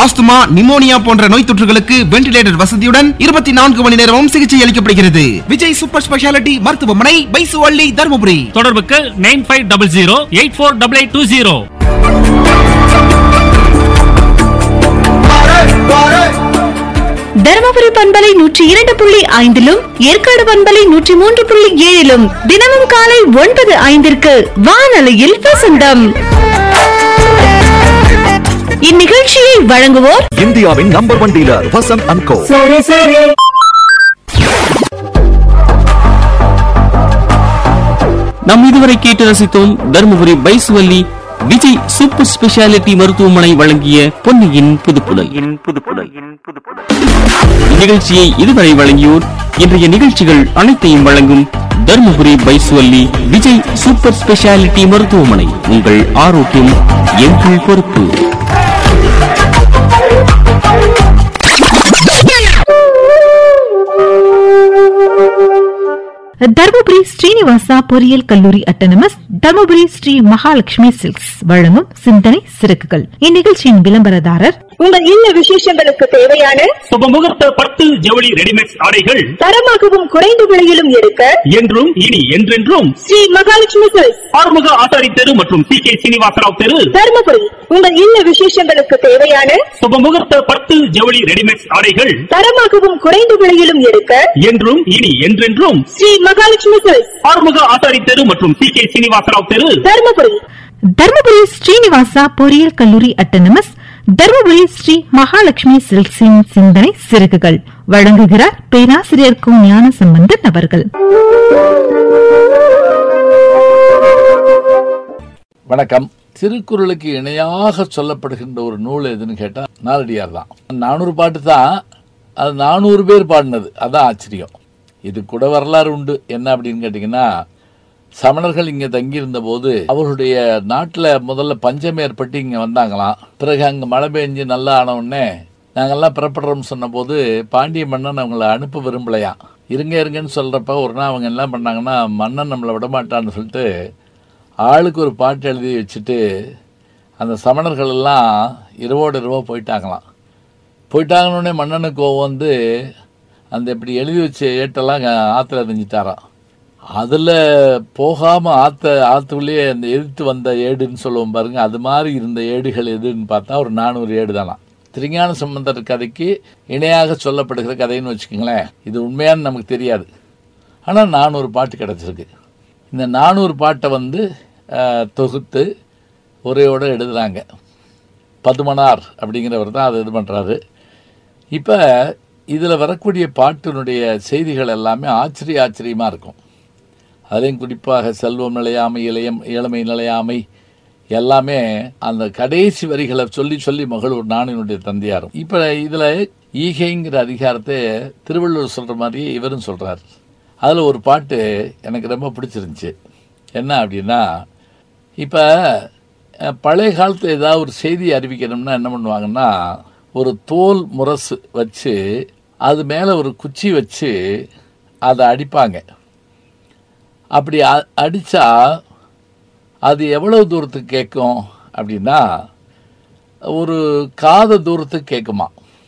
asthma pneumonia போன்ற நோய் தொற்றுகளுக்கு ventilator வசதியுடன் இருபத்தி நான்கு மணி நேரமும் சிகிச்சை அளிக்கப்படுகிறது விஜய் சூப்பர் ஸ்பெஷாலிட்டி மருத்துவமனை பைசுவள்ளி தருமபுரி தொடர்புக்கு nine five double zero eight four double eight two zero Dharmapuri பண்பலை நூற்றி இரண்டு புள்ளி ஐந்திலும் ஏற்காடு பண்பலை நூற்றி மூன்று புள்ளி ஏழிலும் தினமும் காலை ஒன்பது ஐந்திற்கு வானொலியில் வசந்தம் இந்நிகழ்ச்சியை வழங்குவோர் இந்தியாவின் number one dealer Vasanth and co நாம் இதுவரை கேட்டு ரசித்தோம் தருமபுரி பைசுவல்லி விஜய் சூப்பர் ஸ்பெஷாலிட்டி மருத்துவமனை வழங்கிய பொன்னியின் புதுப்புடல் நிகழ்ச்சியை இதுவரை வழங்கியோர் இன்றைய நிகழ்ச்சிகள் அனைத்தையும் வழங்கும் தருமபுரி பைசுவல்லி விஜய் சூப்பர் ஸ்பெஷாலிட்டி மருத்துவமனை உங்கள் ஆரோக்கியம் எங்கள் பொறுப்பு தர்மபுரி ஸ்ரீனிவாசா பொறியியல் கல்லூரி அட்டனமஸ் தர்மபுரி ஸ்ரீ மகாலட்சுமி சில்க்ஸ் வழங்கும் சிந்தனை சிறகுகள் இந்நிகழ்ச்சியின் விளம்பரதாரர் உங்கள் இல்ல விசேஷங்களுக்கு தேவையான சுபமுகூர்த்த பட்டு ஜவுளி ரெடிமேட் ஆடைகள் தரமாகவும் குறைந்த விலையிலும் எடுக்க என்றும் இனி என்றென்றும் ஸ்ரீ மகாலட்சுமி சில்க்ஸ் ஆறுமுக ஆசாரி தெரு மற்றும் சி கே சீனிவாசராவ் தெரு தருமபுரி உங்கள் இல்ல விசேஷங்களுக்கு தேவையான சுபமுகூர்த்த பட்டு ஜவுளி ரெடிமேட் ஆடைகள் தரமாகவும் குறைந்த விலையிலும் எடுக்க என்றும் இனி என்றென்றும் ஸ்ரீ மகாலட்சுமி சில்க்ஸ் ஆறுமுக ஆசாரி தெரு மற்றும் சி கே சீனிவாசராவ் தெரு தருமபுரி தர்மபுரி ஸ்ரீனிவாசா பொறியியல் கல்லூரி அட்டனமஸ் தர்மபுரி ஸ்ரீ மகாலட்சுமி சில்க்ஸின் சிந்தனை சிறகுகள் வழங்குகிறார் பேராசிரியர் கு ஞான சம்பந்தன் அவர்கள் வணக்கம் திருக்குறளுக்கு இணையாக சொல்லப்படுகின்ற ஒரு நூல் எதுன்னு கேட்டா நாலடியார் தான் நானூறு பாட்டு தான் அது நானூறு பேர் பாடினது அதான் ஆச்சரியம் இது கூட வரலாறு உண்டு என்ன அப்படின்னு கேட்டிங்கன்னா சமணர்கள் இங்கே தங்கியிருந்த போது அவர்களுடைய நாட்டில் முதல்ல பஞ்சம் ஏற்பட்டு இங்கே வந்தாங்களாம் பிறகு அங்கே மழை பெஞ்சு நல்லா ஆன உடனே நாங்கெல்லாம் புறப்படுறோம்னு சொன்னபோது பாண்டிய மன்னன் அவங்கள அனுப்ப விரும்பலையாம் இருங்க இருங்கன்னு சொல்கிறப்ப ஒரு நாள் அவங்க என்ன பண்ணாங்கன்னா மன்னன் நம்மளை விட மாட்டான்னு சொல்லிட்டு ஆளுக்கு ஒரு பாட்டு எழுதி வச்சுட்டு அந்த சமணர்கள் எல்லாம் இரவோடு இரவோ போயிட்டாங்களாம் போயிட்டாங்கன்னொடனே மன்னனுக்கு கோவம் வந்து அந்த இப்படி எழுதி வச்ச ஏட்டெல்லாம் ஆற்றுல எறிஞ்சிட்டாராம் அதில் போகாமல் ஆற்ற ஆற்றுக்குள்ளேயே அந்த எதிர்த்து வந்த ஏடுன்னு சொல்லுவோம் பாருங்க அது மாதிரி இருந்த ஏடுகள் எதுன்னு பார்த்தா ஒரு நானூறு ஏடு தானாம் திருஞான சம்பந்தர் கதைக்கு இணையாக சொல்லப்படுகிற கதைன்னு வச்சுக்கோங்களேன் இது உண்மையான்னு நமக்கு தெரியாது ஆனால் நானூறு பாட்டு கிடச்சிருக்கு இந்த நானூறு பாட்டை வந்து அஹ், தொகுத்து உரையோட எழுதுறாங்க பதுமனார் அப்படிங்கிறவர் தான் அதை இது பண்ணுறாரு இப்போ இதில் வரக்கூடிய பாட்டினுடைய செய்திகள் எல்லாமே ஆச்சரிய ஆச்சரியமாக இருக்கும் அதுலேயும் குறிப்பாக செல்வம் நிலையாமை இளையம் இளமை நிலையாமை எல்லாமே அந்த கடைசி வரிகளை சொல்லி சொல்லி மகளூர் நானினுடைய தந்தையாரும் இப்போ இதில் ஈகைங்கிற அதிகாரத்தை திருவள்ளுவர் சொல்கிற மாதிரியே இவரும் சொல்கிறார் அதில் ஒரு பாட்டு எனக்கு ரொம்ப பிடிச்சிருந்துச்சு என்ன அப்படின்னா இப்போ அஹ், பழைய காலத்தில் ஏதாவது ஒரு செய்தி அறிவிக்கணும்னா என்ன பண்ணுவாங்கன்னா ஒரு தோல் முரசு வச்சு அது மேலே ஒரு குச்சி வச்சு அதை அடிப்பாங்க அப்படி அ- அடிச்சா அது எவ்வளவு தூரத்துக்கு கேட்கும் அப்படின்னா ஒரு காத தூரத்துக்கு கேட்குமா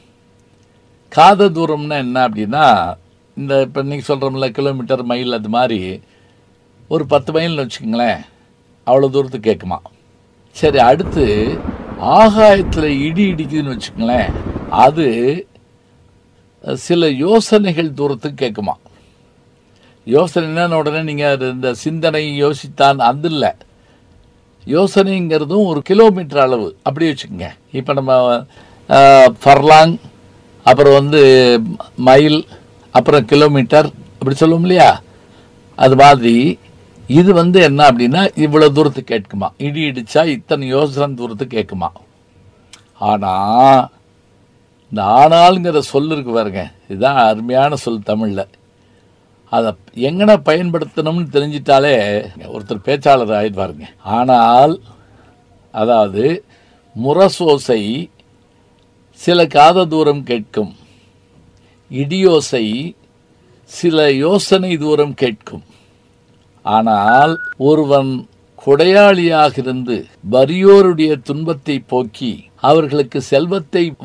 காத தூரம்னா என்ன அப்படின்னா இந்த இப்போ நீங்கள் சொல்கிறோம்ல கிலோமீட்டர் மைல் அது மாதிரி ஒரு பத்து மைல்னு வச்சுக்கோங்களேன் அவ்வளோ தூரத்துக்கு கேட்குமா சரி அடுத்து ஆகாயத்தில் இடி இடிக்குதுன்னு வச்சுக்கோங்களேன் அது சில யோசனைகள் தூரத்துக்கு கேட்குமா யோசனைன்னு உடனே நீங்கள் இந்த சிந்தனை யோசித்தான் அது இல்லை யோசனைங்கிறதும் ஒரு கிலோமீட்டர் அளவு அப்படி வச்சுக்கோங்க இப்போ நம்ம ஃபர்லாங் அப்புறம் வந்து மைல் அப்புறம் கிலோமீட்டர் அப்படி சொல்லுவோம் இல்லையா அது மாதிரி இது வந்து என்ன அப்படின்னா இவ்வளோ தூரத்துக்கு கேட்குமா இடி இடிச்சா இத்தனை யோசனை தூரத்துக்கு கேட்குமா ஆனால் இந்த ஆனாலுங்கிற சொல் இருக்கு பாருங்க இதுதான் அருமையான சொல் தமிழில் அதை எங்கன பயன்படுத்தணும்னு தெரிஞ்சிட்டாலே ஒருத்தர் பேச்சாளர் ஆயிடுவாருங்க ஆனால் அதாவது முரசோசை சில காத தூரம் கேட்கும் இடியோசை சில யோசனை தூரம் கேட்கும் ஆனால் ஒருவன் கொடையாளியாக இருந்து வறியோருடைய துன்பத்தை போக்கி அவர்களுக்கு செல்வத்தை